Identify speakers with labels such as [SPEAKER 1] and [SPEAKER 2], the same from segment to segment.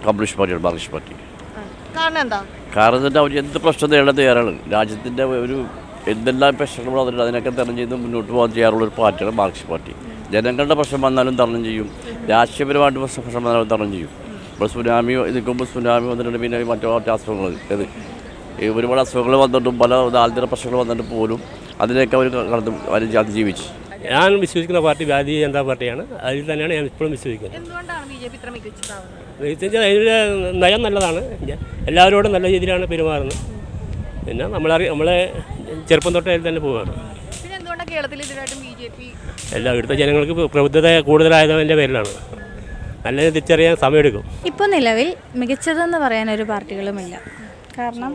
[SPEAKER 1] communist പാർട്ടിയാണ് Marxist party
[SPEAKER 2] കാരണം എന്താ
[SPEAKER 1] കാരണം തന്നെ അവർ എന്ത് പ്രശ്നം നേരിടാൻ തയ്യാറാണ് രാജ്യത്തിൻ്റെ ഒരു എന്തെല്ലാം പ്രശ്നങ്ങൾ വന്നിട്ടുണ്ട് അതിനൊക്കെ തരണം ചെയ്ത് മുന്നോട്ട് പോകാൻ ചെയ്യാറുള്ള ഒരു പാർട്ടിയാണ് മാർക്സിസ്റ്റ് പാർട്ടി ജനങ്ങളുടെ പ്രശ്നം വന്നാലും തരണം ചെയ്യും രാഷ്ട്രീയപരമായിട്ട് പ്രശ്നം പ്രശ്നം വന്നാലും തരണം ചെയ്യും ഇപ്പോൾ സുനാമി നിൽക്കുമ്പോൾ സുനാമി വന്നിട്ടുണ്ട് പിന്നെ മറ്റു മറ്റു അസുഖങ്ങൾ ഏത് ഈ ഒരുപാട് അസുഖങ്ങൾ വന്നിട്ടും പല ദാരിദ്ര്യ പ്രശ്നങ്ങൾ വന്നിട്ട് പോലും അതിനെയൊക്കെ അവർ കടന്നു അവർ അതിജീവിച്ച്
[SPEAKER 3] ഞാൻ വിശ്വസിക്കുന്ന പാർട്ടി ഭാരതീയ ജനതാ പാർട്ടിയാണ് അതിൽ തന്നെയാണ് ഞാൻ ഇപ്പോഴും വിശ്വസിക്കുന്നത്
[SPEAKER 2] എന്തുകൊണ്ടാണ് ബി ജെ പി ഇത്ര മികച്ചതാവുന്നത്
[SPEAKER 3] എന്ന് വെച്ചാൽ അതിൻ്റെ നയം നല്ലതാണ് ഞാൻ എല്ലാവരോടും നല്ല രീതിയിലാണ് പെരുമാറുന്നത് പിന്നെ നമ്മളറി നമ്മളെ ചെറുപ്പം തൊട്ടേ അതിൽ തന്നെ പോവുകയാണ്
[SPEAKER 2] പിന്നെ എന്തുകൊണ്ടാണ് കേരളത്തിൽ ഇതിനായിട്ടും ബി ജെ പി
[SPEAKER 3] എല്ലാ ഇവിടുത്തെ ജനങ്ങൾക്ക് പ്രബുദ്ധത കൂടുതലായതിൻ്റെ പേരിലാണ് നല്ല തിരിച്ചറിയാൻ സമയമെടുക്കും
[SPEAKER 4] ഇപ്പോൾ നിലവിൽ മികച്ചതെന്ന് പറയാൻ ഒരു പാർട്ടികളുമില്ല കാരണം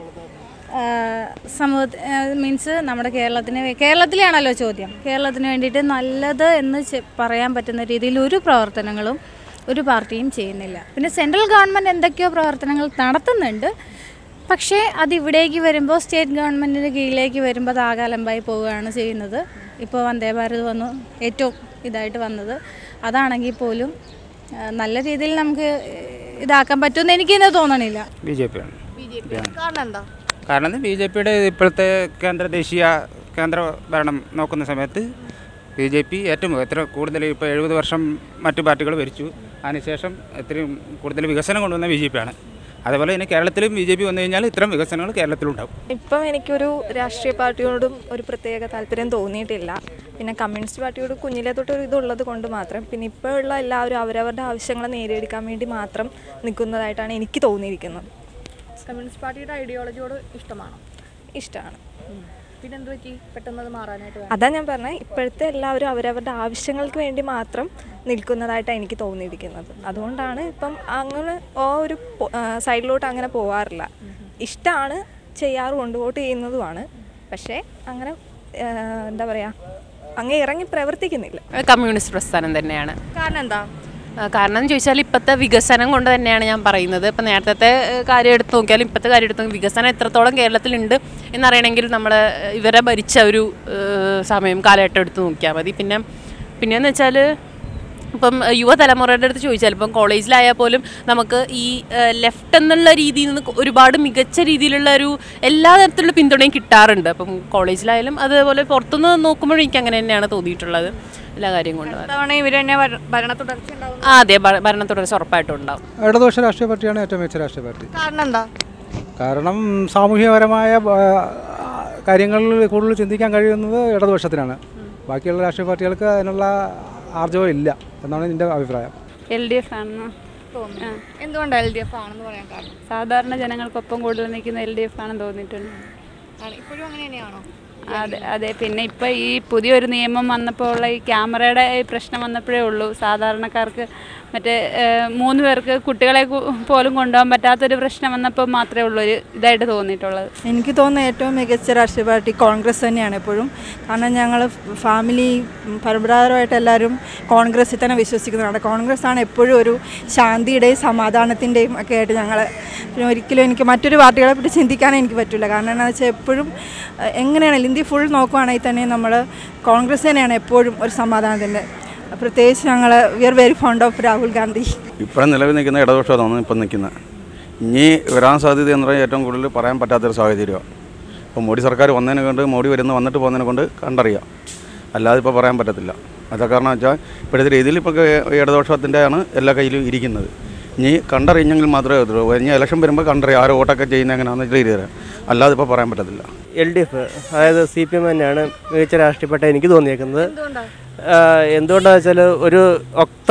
[SPEAKER 4] സമൂഹ മീൻസ് നമ്മുടെ കേരളത്തിന് വേ- കേരളത്തിലെയാണല്ലോ ചോദ്യം കേരളത്തിന് വേണ്ടിയിട്ട് നല്ലത് എന്ന് ചെ- പറയാൻ പറ്റുന്ന രീതിയിൽ ഒരു പ്രവർത്തനങ്ങളും ഒരു പാർട്ടിയും ചെയ്യുന്നില്ല പിന്നെ സെൻട്രൽ ഗവൺമെൻറ് എന്തൊക്കെയോ പ്രവർത്തനങ്ങൾ നടത്തുന്നുണ്ട് പക്ഷേ അത് ഇവിടേക്ക് വരുമ്പോൾ സ്റ്റേറ്റ് ഗവൺമെൻറ്റിൻ്റെ കീഴിലേക്ക് വരുമ്പോൾ അത് ആകാലമ്പായി പോവുകയാണ് ചെയ്യുന്നത് ഇപ്പോൾ വന്ദേ ഭാരത് വന്നു ഏറ്റവും ഇതായിട്ട് വന്നത് അതാണെങ്കിൽ പോലും ആ, നല്ല രീതിയിൽ നമുക്ക് ഇതാക്കാൻ പറ്റുമെന്ന് എനിക്കിന്ന് തോന്നണില്ല
[SPEAKER 5] ബി ജെ പി ആണ്
[SPEAKER 2] ബി ജെ പി കാരണം എന്താ
[SPEAKER 5] കാരണം ബി ജെ പിയുടെ ഇപ്പോഴത്തെ കേന്ദ്ര ദേശീയ കേന്ദ്ര ഭരണം നോക്കുന്ന സമയത്ത് ബി ജെ പി ഏറ്റവും എത്ര കൂടുതൽ ഇപ്പോൾ എഴുപത് വർഷം മറ്റു പാർട്ടികൾ ഭരിച്ചു അതിനുശേഷം എത്രയും കൂടുതൽ വികസനം കൊണ്ടുവന്ന ബി ജെ പി ആണ് അതേപോലെ തന്നെ കേരളത്തിലും ബി ജെ പി വന്നു കഴിഞ്ഞാൽ ഇത്തരം വികസനങ്ങൾ കേരളത്തിലുണ്ടാവും
[SPEAKER 6] ഇപ്പം എനിക്കൊരു രാഷ്ട്രീയ പാർട്ടിയോടും ഒരു പ്രത്യേക താല്പര്യം തോന്നിയിട്ടില്ല പിന്നെ കമ്മ്യൂണിസ്റ്റ് പാർട്ടിയോട് കുഞ്ഞിലെ തൊട്ട് ഒരു ഇതുള്ളത് കൊണ്ട് മാത്രം പിന്നെ ഇപ്പോൾ ഉള്ള എല്ലാവരും അവരവരുടെ ആവശ്യങ്ങൾ നേടിയെടുക്കാൻ വേണ്ടി മാത്രം നിൽക്കുന്നതായിട്ടാണ് എനിക്ക് തോന്നിയിരിക്കുന്നത്
[SPEAKER 2] കമ്മ്യൂണിസ്റ്റ് പാർട്ടിയുടെ ഐഡിയോളജിയോട് ഇഷ്ടമാണോ
[SPEAKER 6] ഇഷ്ടമാണ്
[SPEAKER 2] പിന്നെ എന്ത് പറ്റി പെട്ടെന്ന് അത് മാറാനായിട്ട്
[SPEAKER 6] അതാ ഞാൻ പറഞ്ഞത് ഇപ്പോഴത്തെ എല്ലാവരും അവരവരുടെ ആവശ്യങ്ങൾക്ക് വേണ്ടി മാത്രം നിൽക്കുന്നതായിട്ടാണ് എനിക്ക് തോന്നിയിരിക്കുന്നത് അതുകൊണ്ടാണ് ഇപ്പം അങ്ങനെ ആ ഒരു പൊ- ആ, സൈഡിലോട്ട് അങ്ങനെ പോവാറില്ല ഇഷ്ടമാണ് ചെയ്യാറുമുണ്ട് വോട്ട് ചെയ്യുന്നതുമാണ് പക്ഷേ അങ്ങനെ ആ, എന്താ പറയുക അങ്ങ് ഇറങ്ങി പ്രവർത്തിക്കുന്നില്ല
[SPEAKER 7] കമ്മ്യൂണിസ്റ്റ് പ്രസ്ഥാനം തന്നെയാണ്
[SPEAKER 2] കാരണം എന്താ
[SPEAKER 7] ആ, കാരണം എന്ന് ചോദിച്ചാൽ ഇപ്പോഴത്തെ വികസനം കൊണ്ട് തന്നെയാണ് ഞാൻ പറയുന്നത് ഇപ്പം നേരത്തെ കാര്യം എടുത്ത് നോക്കിയാലും ഇപ്പോഴത്തെ കാര്യം എടുത്ത് നോക്കി വികസനം എത്രത്തോളം കേരളത്തിലുണ്ട് എന്നറിയണമെങ്കിൽ നമ്മൾ ഇവരെ ഭരിച്ച ഒരു ഏഹ്, സമയം കാലഘട്ടം എടുത്ത് നോക്കിയാൽ മതി പിന്നെ പിന്നെയെന്ന് വെച്ചാൽ ഇപ്പം ഏഹ്, യുവതലമുറയുടെ അടുത്ത് ചോദിച്ചാൽ ഇപ്പം കോളേജിലായാൽ പോലും നമുക്ക് ഈ ലെഫ്റ്റ് എന്നുള്ള രീതിയിൽ നിന്ന് ഒരുപാട് മികച്ച രീതിയിലുള്ള ഒരു എല്ലാ തരത്തിലുള്ള പിന്തുണയും കിട്ടാറുണ്ട് അപ്പം കോളേജിലായാലും അതുപോലെ പുറത്തുനിന്ന് നോക്കുമ്പോഴും എനിക്ക് അങ്ങനെ തന്നെയാണ് തോന്നിയിട്ടുള്ളത് എല്ലാ കാര്യം കൊണ്ടും
[SPEAKER 2] തവണ ഇവർ തന്നെ ഭര- ഭരണ തുടർച്ച ഉണ്ടാവും
[SPEAKER 7] ആ അതെ ഭ- ഭരണ തുടർച്ച ഉറപ്പായിട്ടും ഉണ്ടാവും
[SPEAKER 8] ഇടതുപക്ഷ രാഷ്ട്രീയ പാർട്ടിയാണ് ഏറ്റവും മികച്ച രാഷ്ട്രീയ പാർട്ടി
[SPEAKER 2] കാരണം എന്താ
[SPEAKER 8] കാരണം സാമൂഹികപരമായ ആ, കാര്യങ്ങളിൽ കൂടുതൽ ചിന്തിക്കാൻ കഴിയുന്നത് ഇടതുപക്ഷത്തിനാണ് ബാക്കിയുള്ള രാഷ്ട്രീയ പാർട്ടികൾക്ക് അതിനുള്ള ആർജവം ഇല്ല എന്നാണ് എൻ്റെ അഭിപ്രായം
[SPEAKER 9] എൽ ഡി എഫ് ആണെന്ന്
[SPEAKER 2] തോന്നുന്നു എന്തുകൊണ്ടാണ് എൽ ഡി എഫ് ആണെന്ന് പറയാൻ കാരണം
[SPEAKER 9] സാധാരണ ജനങ്ങൾക്കൊപ്പം കൂടുതൽ നിൽക്കുന്ന എൽ ഡി എഫ് ആണെന്ന് തോന്നിയിട്ടുണ്ട്
[SPEAKER 2] ആണ് ഇപ്പോഴും അങ്ങനെ തന്നെയാണോ
[SPEAKER 9] അതെ അതെ പിന്നെ ഇപ്പം ഈ പുതിയൊരു നിയമം വന്നപ്പോൾ ഉള്ള ഈ ക്യാമറയുടെ ഈ പ്രശ്നം വന്നപ്പോഴേ ഉള്ളൂ സാധാരണക്കാർക്ക് മറ്റേ ഏഹ്, മൂന്ന് പേർക്ക് കുട്ടികളെ കു- പോലും കൊണ്ടുപോകാൻ പറ്റാത്തൊരു പ്രശ്നം വന്നപ്പോൾ മാത്രമേ ഉള്ളൂ ഒരു ഇതായിട്ട് തോന്നിയിട്ടുള്ളത്
[SPEAKER 6] എനിക്ക് തോന്നുന്ന ഏറ്റവും മികച്ച രാഷ്ട്രീയ പാർട്ടി കോൺഗ്രസ് തന്നെയാണ് എപ്പോഴും കാരണം ഞങ്ങൾ ഫാമിലി പരമ്പരാഗതമായിട്ട് എല്ലാവരും കോൺഗ്രസ്സിൽ തന്നെ വിശ്വസിക്കുന്നതാണ് കോൺഗ്രസ് ആണ് എപ്പോഴും ഒരു ശാന്തിയുടെയും സമാധാനത്തിൻ്റെയും ഒക്കെ ആയിട്ട് ഞങ്ങൾ പിന്നെ ഒരിക്കലും എനിക്ക് മറ്റൊരു പാർട്ടികളെ പറ്റി ചിന്തിക്കാൻ എനിക്ക് പറ്റില്ല കാരണം എന്താണെന്ന് വെച്ചാൽ എപ്പോഴും ഏഹ്, എങ്ങനെയാണെങ്കിലും ഇന്ത്യ ഫുൾ നോക്കുവാണെങ്കിൽ തന്നെ നമ്മൾ കോൺഗ്രസ് തന്നെയാണ് എപ്പോഴും ഒരു സമാധാനത്തിൻ്റെ പ്രത്യേകിച്ച് ഞങ്ങൾ we are very fond of Rahul Gandhi
[SPEAKER 10] ഇപ്പോഴും നിലവിൽ നിൽക്കുന്ന ഇടതുപക്ഷമാണ് ഇപ്പം നിൽക്കുന്നത് ഇനി വരാൻ സാധ്യത എന്ന് പറഞ്ഞാൽ ഏറ്റവും കൂടുതൽ പറയാൻ പറ്റാത്തൊരു സാഹചര്യമാണ് ഇപ്പോൾ മോഡി സർക്കാർ വന്നതിനെ കൊണ്ട് മോഡി വരുന്ന വന്നിട്ട് പോകുന്നതിനെ കൊണ്ട് കണ്ടറിയാം അല്ലാതെ ഇപ്പോൾ പറയാൻ പറ്റത്തില്ല അതാ കാരണം വെച്ചാൽ ഇപ്പോഴത്തെ രീതിയിൽ ഇപ്പോൾ ഇടതുപക്ഷത്തിൻ്റെയാണ് എല്ലാ കയ്യിലും ഇരിക്കുന്നത് ഇനി കണ്ടറിഞ്ഞെങ്കിൽ മാത്രമേ പറ്റുള്ളൂ ഇനി ഇലക്ഷൻ വരുമ്പോൾ കണ്ടറിയാം ആരോ വോട്ടൊക്കെ ചെയ്യുന്ന എങ്ങനെയാണെന്ന് രീതി തരാം അല്ലാതെ ഇപ്പോൾ പറയാൻ പറ്റത്തില്ല
[SPEAKER 3] എൽ ഡി എഫ് അതായത് സി പി എം തന്നെയാണ് മികച്ച രാഷ്ട്രീയപ്പെട്ട എനിക്ക് തോന്നിയേക്കുന്നത് എന്തുകൊണ്ടാണെന്ന് വെച്ചാൽ ഒരു ഒക്ത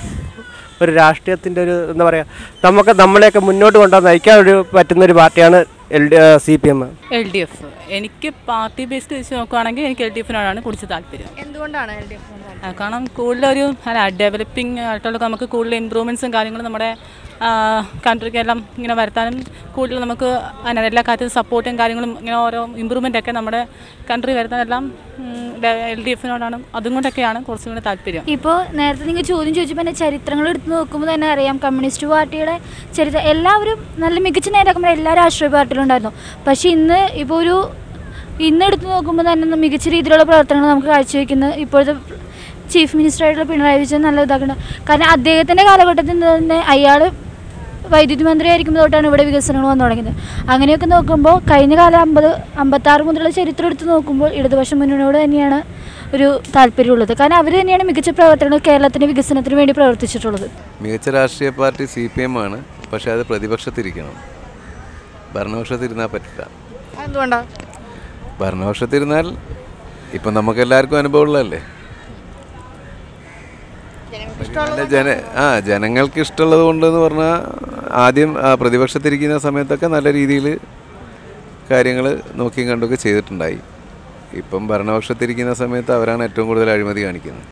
[SPEAKER 3] ഒരു രാഷ്ട്രീയത്തിൻ്റെ ഒരു എന്താ പറയുക നമുക്ക് നമ്മളെയൊക്കെ മുന്നോട്ട് കൊണ്ടുപോകാൻ നയിക്കാൻ ഒരു പറ്റുന്ന ഒരു പാർട്ടിയാണ് L D C P M
[SPEAKER 9] L D F എനിക്ക് പാർട്ടി ബേസ്ഡ് വെച്ച് നോക്കുവാണെങ്കിൽ എനിക്ക് എൽ ഡി എഫിനോടാണ് കൂടുതൽ താല്പര്യം
[SPEAKER 2] എന്തുകൊണ്ടാണ് എൽ ഡി എഫ്
[SPEAKER 9] ആ, കാരണം കൂടുതലൊരു അല്ല ഡെവലപ്പിംഗ് ആയിട്ടുള്ള നമുക്ക് കൂടുതൽ ഇമ്പ്രൂവ്മെൻറ്റ്സും കാര്യങ്ങളും നമ്മുടെ കൺട്രിക്കെല്ലാം ഇങ്ങനെ വരുത്താനും കൂടുതൽ നമുക്ക് അതിന് എല്ലാ കാര്യത്തിലും സപ്പോർട്ടും കാര്യങ്ങളും ഇങ്ങനെ ഓരോ ഇമ്പ്രൂവ്മെൻ്റ് ഒക്കെ നമ്മുടെ കൺട്രി വരുത്താനെല്ലാം എൽ ഡി എഫിനോടാണ് അതും കൊണ്ടൊക്കെയാണ് കുറച്ചും കൂടി താല്പര്യം
[SPEAKER 4] ഇപ്പോൾ നേരത്തെ നിങ്ങൾ ചോദ്യം ചോദിച്ചപ്പോൾ തന്നെ ചരിത്രങ്ങൾ എടുത്ത് നോക്കുമ്പോൾ തന്നെ അറിയാം കമ്മ്യൂണിസ്റ്റ് പാർട്ടിയുടെ ചരിത്രം എല്ലാവരും നല്ല മികച്ച നേതാക്കന്മാർ എല്ലാ രാഷ്ട്രീയ പാർട്ടിയിലും ഉണ്ടായിരുന്നു പക്ഷേ ഇന്ന് ഇപ്പോൾ ഒരു ഇന്ന് എടുത്ത് നോക്കുമ്പോൾ തന്നെ മികച്ച രീതിയിലുള്ള പ്രവർത്തനങ്ങൾ നമുക്ക് കാഴ്ചവെക്കുന്നത് ഇപ്പോഴത്തെ ചീഫ് മിനിസ്റ്റർ ആയിട്ടുള്ള പിണറായി വിജയൻ നല്ല ഇതാക്കുന്നുണ്ട് കാരണം അദ്ദേഹത്തിൻ്റെ കാലഘട്ടത്തിൽ തന്നെ അയാൾ
[SPEAKER 11] വൈദ്യുതി മന്ത്രി ആയിരിക്കുമ്പോൾ തൊട്ടാണ് ഇവിടെ വികസനങ്ങൾ വന്നു തുടങ്ങിയത് അങ്ങനെയൊക്കെ നോക്കുമ്പോൾ കഴിഞ്ഞ കാലം അമ്പത് അമ്പത്താറ് മുതലുള്ള ചരിത്രം എടുത്ത് നോക്കുമ്പോൾ ഇടതുപക്ഷ മുന്നണിയോട് തന്നെയാണ് ഒരു താല്പര്യമുള്ളത് കാരണം അവർ തന്നെയാണ് മികച്ച പ്രവർത്തനങ്ങൾ കേരളത്തിൻ്റെ വികസനത്തിന് വേണ്ടി പ്രവർത്തിച്ചിട്ടുള്ളത്
[SPEAKER 12] മികച്ച രാഷ്ട്രീയ പാർട്ടി സി പി എം ആണ് പക്ഷേ അത് പ്രതിപക്ഷത്തിരിക്കണം ഭരണപക്ഷത്തിരുന്നാൽ പറ്റില്ല
[SPEAKER 2] എന്തുകൊണ്ടാ
[SPEAKER 12] ഭരണപക്ഷത്തിരുന്നാൽ ഇപ്പം നമുക്ക് എല്ലാവർക്കും അനുഭവമുള്ളതല്ലേ നല്ല ജന ആ ജനങ്ങൾക്ക് ഇഷ്ടമുള്ളത് കൊണ്ടെന്ന് പറഞ്ഞാൽ ആദ്യം ആ, പ്രതിപക്ഷത്തിരിക്കുന്ന സമയത്തൊക്കെ നല്ല രീതിയിൽ കാര്യങ്ങൾ നോക്കിയും കണ്ടൊക്കെ ചെയ്തിട്ടുണ്ടായി ഇപ്പം ഭരണപക്ഷത്തിരിക്കുന്ന സമയത്ത് അവരാണ് ഏറ്റവും കൂടുതൽ അഴിമതി കാണിക്കുന്നത്